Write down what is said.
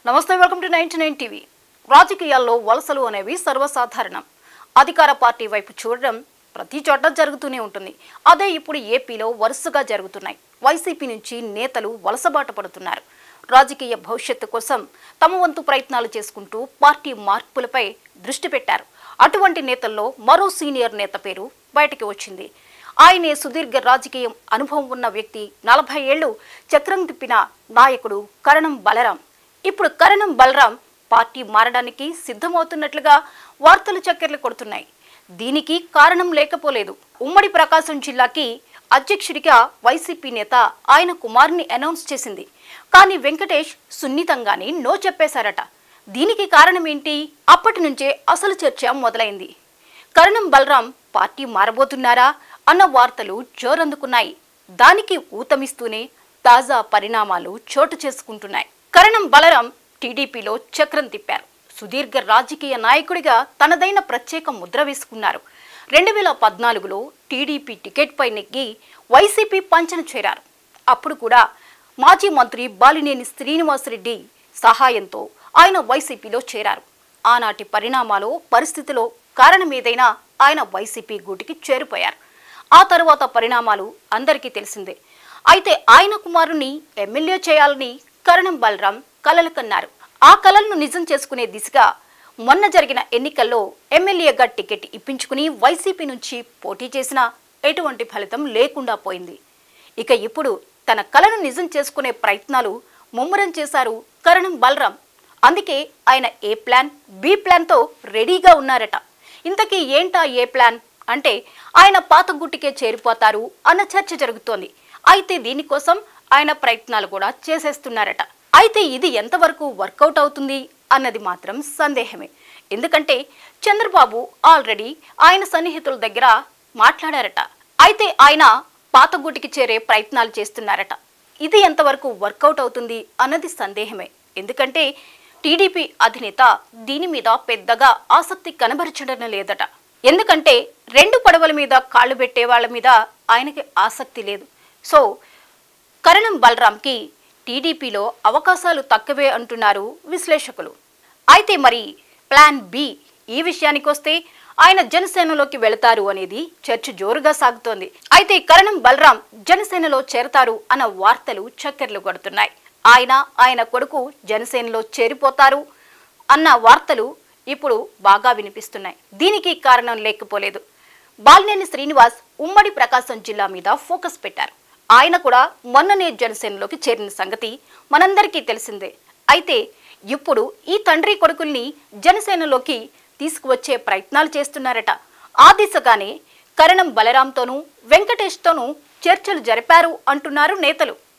నమస్తే welcome to ninety nine TV రాజకీయాల్లో వలసలు అనేవి సర్వసాధారణం అధికార పార్టీ వైపు చూడడం ప్రతి చోట జరుగుతూనే ఉంటుంది అదే ఇప్పుడు ఏపీలో వరుసగా జరుగుతున్నాయి వైసీపీ నుంచి నేతలు వలసబాట పడుతున్నారు రాజకీయ భవిష్యత్తు కోసం తమ వంతు ప్రయత్నాలు చేసుకుంటూ పార్టీ మార్పులపై దృష్టి పెట్టారు అటువంటి నేతల్లో మరో సీనియర్ నేత పేరు బయటకు వచ్చింది ఆయనే సుదీర్ఘ రాజకీయం అనుభవం ఉన్న వ్యక్తి నలభై ఏళ్లు చక్రం తిప్పిన నాయకుడు కరణం బలరాం ఇప్పుడు కరణం బలరాం పార్టీ మారడానికి సిద్ధమవుతున్నట్లుగా వార్తలు చక్కెర్లు కొడుతున్నాయి దీనికి కారణం లేకపోలేదు ఉమ్మడి ప్రకాశం జిల్లాకి అధ్యక్షుడిగా వైసీపీ నేత ఆయన కుమార్ని అనౌన్స్ చేసింది కానీ వెంకటేష్ సున్నితంగానే నో చెప్పేశారట దీనికి కారణం ఏంటి అప్పటి నుంచే అసలు చర్చ మొదలైంది కరణం బలరాం పార్టీ మారబోతున్నారా అన్న వార్తలు జోరందుకున్నాయి దానికి ఊతమిస్తూనే తాజా పరిణామాలు చోటు చేసుకుంటున్నాయి కరణం బలరాం టీడీపీలో చక్రం తిప్పారు సుదీర్ఘ రాజకీయ నాయకుడిగా తనదైన ప్రత్యేక ముద్ర వేసుకున్నారు రెండు వేల పద్నాలుగులో టీడీపీ టికెట్పై నెగ్గి వైసీపీ పంచన చేరారు అప్పుడు కూడా మాజీ మంత్రి బాలినేని శ్రీనివాసరెడ్డి సహాయంతో ఆయన వైసీపీలో చేరారు ఆనాటి పరిణామాలు పరిస్థితిలో కారణమేదైనా ఆయన వైసీపీ గూటికి చేరిపోయారు ఆ తరువాత పరిణామాలు అందరికీ తెలిసిందే అయితే ఆయన కుమారుని ఎమ్మెల్యే చేయాలని కరణం బలరాం కలలు కన్నారు ఆ కలలను నిజం చేసుకునే దిశగా మొన్న జరిగిన ఎన్నికల్లో ఎమ్మెల్యేగా టికెట్ ఇప్పించుకుని వైసీపీ నుంచి పోటీ చేసినా ఎటువంటి ఫలితం లేకుండా పోయింది ఇక ఇప్పుడు తన కలను నిజం చేసుకునే ప్రయత్నాలు ముమ్మరం చేశారు కరణం బలరాం అందుకే ఆయన ఏ ప్లాన్ బి ప్లాన్తో రెడీగా ఉన్నారట ఇంతకీ ఏంటా ఏ ప్లాన్ అంటే ఆయన పాత గుట్టికే చేరిపోతారు అన్న చర్చ జరుగుతోంది అయితే దీనికోసం ఆయన ప్రయత్నాలు కూడా చేసేస్తున్నారట అయితే ఇది ఎంతవరకు వర్కౌట్ అవుతుంది అన్నది మాత్రం సందేహమే ఎందుకంటే చంద్రబాబు ఆల్రెడీ ఆయన సన్నిహితుల దగ్గర మాట్లాడారట అయితే ఆయన పాత గుటికి చేరే ప్రయత్నాలు చేస్తున్నారట ఇది ఎంతవరకు వర్కౌట్ అవుతుంది అన్నది సందేహమే ఎందుకంటే టీడీపీ అధినేత దీని మీద పెద్దగా ఆసక్తి కనబరచడం లేదట ఎందుకంటే రెండు పడవల మీద కాళ్ళు పెట్టే వాళ్ళ మీద ఆయనకి ఆసక్తి లేదు సో కరణం బలరాంకి టీడీపీలో అవకాశాలు తక్కువే అంటున్నారు విశ్లేషకులు అయితే మరి ప్లాన్ బి ఈ విషయానికి వస్తే ఆయన జనసేనలోకి వెళతారు అనేది చర్చ జోరుగా సాగుతోంది అయితే కరణం బలరాం జనసేనలో చేరతారు అన్న వార్తలు చక్కెర్లు కొడుతున్నాయి ఆయన ఆయన కొడుకు జనసేనలో చేరిపోతారు అన్న వార్తలు ఇప్పుడు బాగా వినిపిస్తున్నాయి దీనికి కారణం లేకపోలేదు బాలినేని శ్రీనివాస్ ఉమ్మడి ప్రకాశం జిల్లా మీద ఫోకస్ పెట్టారు ఆయన కూడా మొన్ననే జనసేనలోకి చేరిన సంగతి మనందరికీ తెలిసిందే అయితే ఇప్పుడు ఈ తండ్రి కొడుకుల్ని జనసేనలోకి తీసుకువచ్చే ప్రయత్నాలు చేస్తున్నారట ఆ దిశగానే కరణం బలరాంతోనూ వెంకటేష్తోనూ చర్చలు జరిపారు అంటున్నారు నేతలు